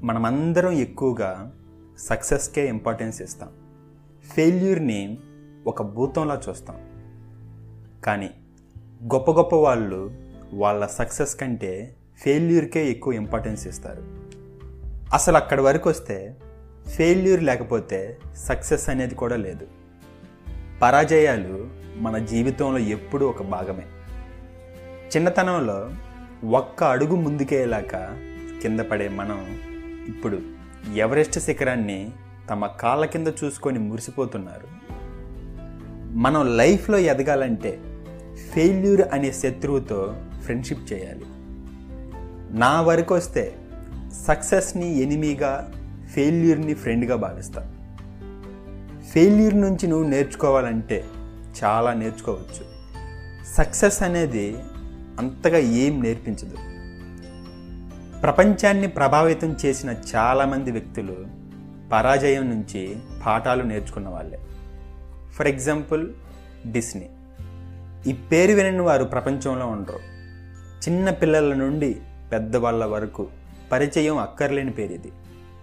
మనమందరం ఎక్కువగా సక్సెస్కే ఇంపార్టెన్స్ ఇస్తాం ఫెయిల్యూర్ని ఒక భూతంలా చూస్తాం కానీ గొప్ప గొప్ప వాళ్ళు వాళ్ళ సక్సెస్ కంటే ఫెయిల్యూర్కే ఎక్కువ ఇంపార్టెన్స్ ఇస్తారు అసలు అక్కడి వరకు వస్తే ఫెయిల్యూర్ లేకపోతే సక్సెస్ అనేది కూడా లేదు పరాజయాలు మన జీవితంలో ఎప్పుడూ ఒక భాగమే చిన్నతనంలో ఒక్క అడుగు ముందుకేలాక కింద పడే మనం ఇప్పుడు ఎవరెస్ట్ శిఖరాన్ని తమ కాళ్ళ కింద చూసుకొని మురిసిపోతున్నారు మనం లైఫ్లో ఎదగాలంటే ఫెయిల్యూర్ అనే శత్రువుతో ఫ్రెండ్షిప్ చేయాలి నా వరకు వస్తే సక్సెస్ని ఎనిమిగా ఫెయిల్యూర్ని ఫ్రెండ్గా భావిస్తా ఫెయిల్యూర్ నుంచి నువ్వు నేర్చుకోవాలంటే చాలా నేర్చుకోవచ్చు సక్సెస్ అనేది అంతగా ఏం నేర్పించదు ప్రపంచాన్ని ప్రభావితం చేసిన చాలామంది వ్యక్తులు పరాజయం నుంచి పాఠాలు నేర్చుకున్న వాళ్ళే ఫర్ ఎగ్జాంపుల్ డిస్నీ ఈ పేరు వినని వారు ప్రపంచంలో ఉండరు చిన్న పిల్లల నుండి పెద్దవాళ్ళ వరకు పరిచయం అక్కర్లేని పేరు ఇది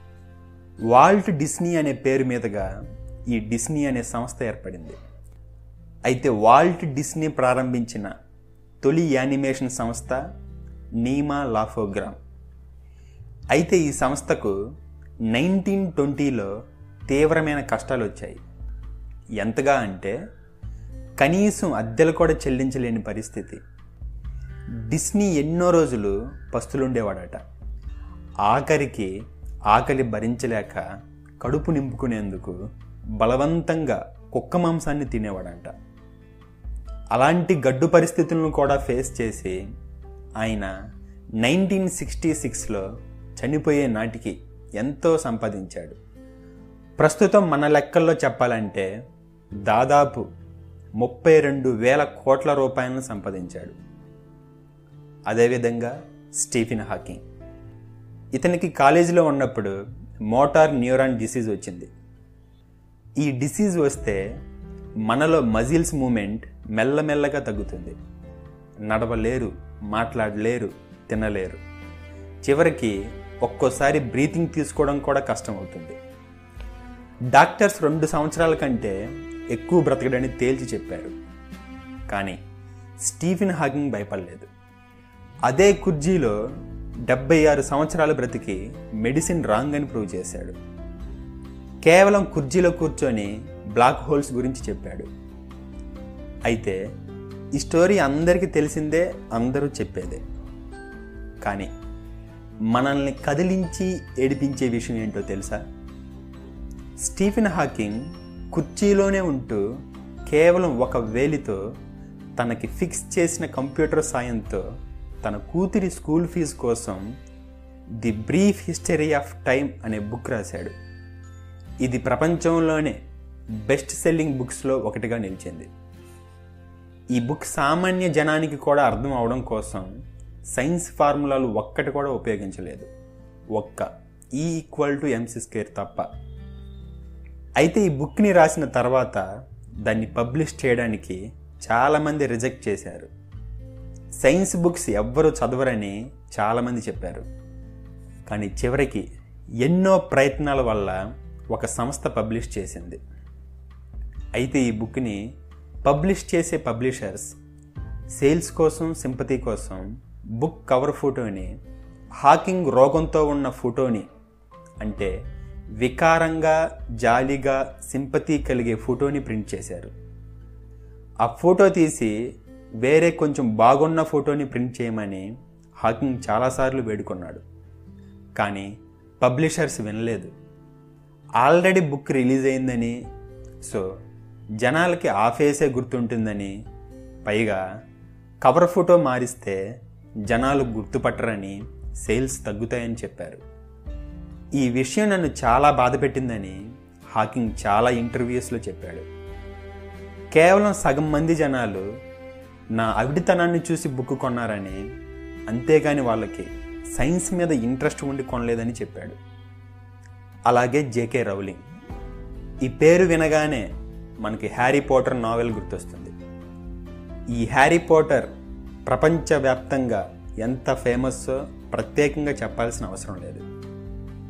వాల్ట్ డిస్నీ అనే పేరు మీదుగా ఈ డిస్నీ అనే సంస్థ ఏర్పడింది అయితే వాల్ట్ డిస్నీ ప్రారంభించిన తొలి యానిమేషన్ సంస్థ నీమా లాఫోగ్రామ్ అయితే ఈ సంస్థకు నైన్టీన్ ట్వంటీలో తీవ్రమైన కష్టాలు వచ్చాయి ఎంతగా అంటే కనీసం అద్దెలు కూడా చెల్లించలేని పరిస్థితి డిస్నీ ఎన్నో రోజులు పస్తులుండేవాడట ఆఖరికి ఆకలి భరించలేక కడుపు నింపుకునేందుకు బలవంతంగా కుక్క మాంసాన్ని తినేవాడంట అలాంటి గడ్డు పరిస్థితులను కూడా ఫేస్ చేసి ఆయన నైన్టీన్ సిక్స్టీ సిక్స్లో చనిపోయే నాటికి ఎంతో సంపాదించాడు ప్రస్తుతం మన లెక్కల్లో చెప్పాలంటే దాదాపు ముప్పై రెండు వేల కోట్ల రూపాయలను సంపాదించాడు అదేవిధంగా స్టీఫెన్ హాకింగ్ ఇతనికి కాలేజీలో ఉన్నప్పుడు మోటార్ న్యూరాన్ డిసీజ్ వచ్చింది ఈ డిసీజ్ వస్తే మనలో మజిల్స్ మూమెంట్ మెల్లమెల్లగా తగ్గుతుంది నడవలేరు మాట్లాడలేరు తినలేరు చివరికి ఒక్కోసారి బ్రీతింగ్ తీసుకోవడం కూడా కష్టం అవుతుంది డాక్టర్స్ రెండు సంవత్సరాల కంటే ఎక్కువ బ్రతకడని తేల్చి చెప్పారు కానీ స్టీఫెన్ హాకింగ్ భయపడలేదు అదే కుర్జీలో డెబ్బై ఆరు సంవత్సరాలు బ్రతికి మెడిసిన్ రాంగ్ అని ప్రూవ్ చేశాడు కేవలం కుర్చీలో కూర్చొని బ్లాక్ హోల్స్ గురించి చెప్పాడు అయితే ఈ స్టోరీ అందరికీ తెలిసిందే అందరూ చెప్పేదే కానీ మనల్ని కదిలించి ఏడిపించే విషయం ఏంటో తెలుసా స్టీఫెన్ హాకింగ్ కుర్చీలోనే ఉంటూ కేవలం ఒక వేలితో తనకి ఫిక్స్ చేసిన కంప్యూటర్ సాయంతో తన కూతురి స్కూల్ ఫీజు కోసం the brief history of time అనే బుక్ రాశాడు ఇది ప్రపంచంలోనే బెస్ట్ సెల్లింగ్ బుక్స్లో ఒకటిగా నిలిచింది ఈ బుక్ సామాన్య జనానికి కూడా అర్థం అవడం కోసం సైన్స్ ఫార్ములాలు ఒక్కటి కూడా ఉపయోగించలేదు ఒక్క ఈ ఈక్వల్ టు ఎంసీ స్క్వేర్ తప్ప అయితే ఈ బుక్ని రాసిన తర్వాత దాన్ని పబ్లిష్ చేయడానికి చాలామంది రిజెక్ట్ చేశారు సైన్స్ బుక్స్ ఎవ్వరూ చదవరని చాలామంది చెప్పారు కానీ చివరికి ఎన్నో ప్రయత్నాల వల్ల ఒక సంస్థ పబ్లిష్ చేసింది అయితే ఈ బుక్ని పబ్లిష్ చేసే పబ్లిషర్స్ సేల్స్ కోసం సింపతి కోసం బుక్ కవర్ ఫోటోని హాకింగ్ రోగంతో ఉన్న ఫోటోని అంటే వికారంగా జాలిగా సింపతి కలిగే ఫోటోని ప్రింట్ చేశారు ఆ ఫోటో తీసి వేరే కొంచెం బాగున్న ఫోటోని ప్రింట్ చేయమని హాకింగ్ చాలాసార్లు వేడుకున్నాడు కానీ పబ్లిషర్స్ వినలేదు ఆల్రెడీ బుక్ రిలీజ్ అయిందని సో జనాలకి ఆ ఫేసే గుర్తుంటుందని పైగా కవర్ ఫోటో మారిస్తే జనాలు గుర్తుపట్టరని సేల్స్ తగ్గుతాయని చెప్పారు ఈ విషయం నన్ను చాలా బాధ పెట్టిందని హాకింగ్ చాలా ఇంటర్వ్యూస్లో చెప్పాడు కేవలం సగం మంది జనాలు నా అవిడితనాన్ని చూసి బుక్ కొన్నారని అంతేగాని వాళ్ళకి సైన్స్ మీద ఇంట్రెస్ట్ ఉండి కొనలేదని చెప్పాడు అలాగే జేకే రౌలింగ్ ఈ పేరు వినగానే మనకి హ్యారీ పోటర్ నావెల్ గుర్తొస్తుంది ఈ హ్యారీ పోటర్ ప్రపంచవ్యాప్తంగా ఎంత ఫేమస్సో ప్రత్యేకంగా చెప్పాల్సిన అవసరం లేదు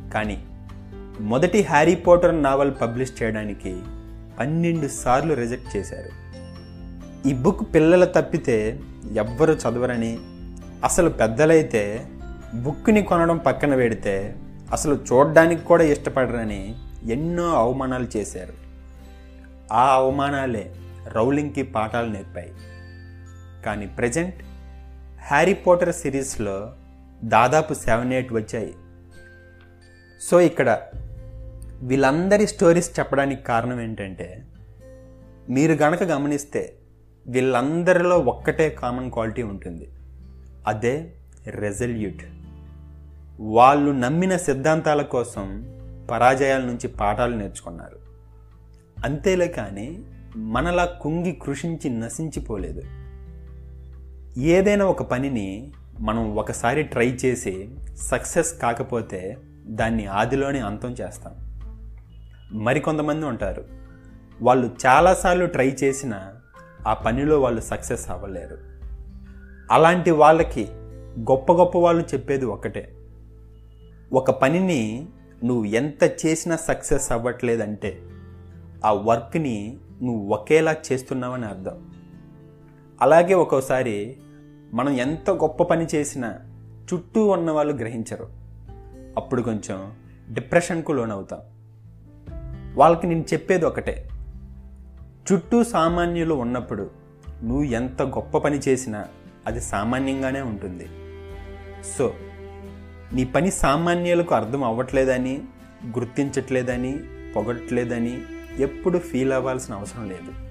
కానీ మొదటి హ్యారీ పోటర్ నావల్ పబ్లిష్ చేయడానికి పన్నెండు సార్లు రిజెక్ట్ చేశారు ఈ బుక్ పిల్లలు తప్పితే ఎవ్వరు చదవరని అసలు పెద్దలైతే బుక్ని కొనడం పక్కన పెడితే అసలు చూడడానికి కూడా ఇష్టపడరని ఎన్నో అవమానాలు చేశారు ఆ అవమానాలే రౌలింగ్కి పాఠాలు నేర్పాయి కానీ ప్రజెంట్ హ్యారీ పోటర్ సిరీస్లో దాదాపు సెవెన్ ఎయిట్ వచ్చాయి సో ఇక్కడ వీళ్ళందరి స్టోరీస్ చెప్పడానికి కారణం ఏంటంటే మీరు గనక గమనిస్తే వీళ్ళందరిలో ఒక్కటే కామన్ క్వాలిటీ ఉంటుంది అదే రెజల్యూట్ వాళ్ళు నమ్మిన సిద్ధాంతాల కోసం పరాజయాల నుంచి పాఠాలు నేర్చుకున్నారు అంతేలే కానీ మనలా కుంగి కృషించి నశించిపోలేదు ఏదైనా ఒక పనిని మనం ఒకసారి ట్రై చేసి సక్సెస్ కాకపోతే దాన్ని ఆదిలోనే అంతం చేస్తాం మరికొంతమంది ఉంటారు వాళ్ళు చాలాసార్లు ట్రై చేసినా ఆ పనిలో వాళ్ళు సక్సెస్ అవ్వలేరు అలాంటి వాళ్ళకి గొప్ప గొప్ప వాళ్ళు చెప్పేది ఒకటే ఒక పనిని నువ్వు ఎంత చేసినా సక్సెస్ అవ్వట్లేదంటే ఆ వర్క్ని నువ్వు ఒకేలా చేస్తున్నావని అర్థం అలాగే ఒక్కోసారి మనం ఎంత గొప్ప పని చేసినా చుట్టూ ఉన్న వాళ్ళు గ్రహించరు అప్పుడు కొంచెం డిప్రెషన్కు లోనవుతాం వాళ్ళకి నేను చెప్పేది ఒకటే చుట్టూ సామాన్యులు ఉన్నప్పుడు నువ్వు ఎంత గొప్ప పని చేసినా అది సామాన్యంగానే ఉంటుంది సో నీ పని సామాన్యులకు అర్థం అవ్వట్లేదని గుర్తించట్లేదని పొగట్లేదని ఎప్పుడు ఫీల్ అవ్వాల్సిన అవసరం లేదు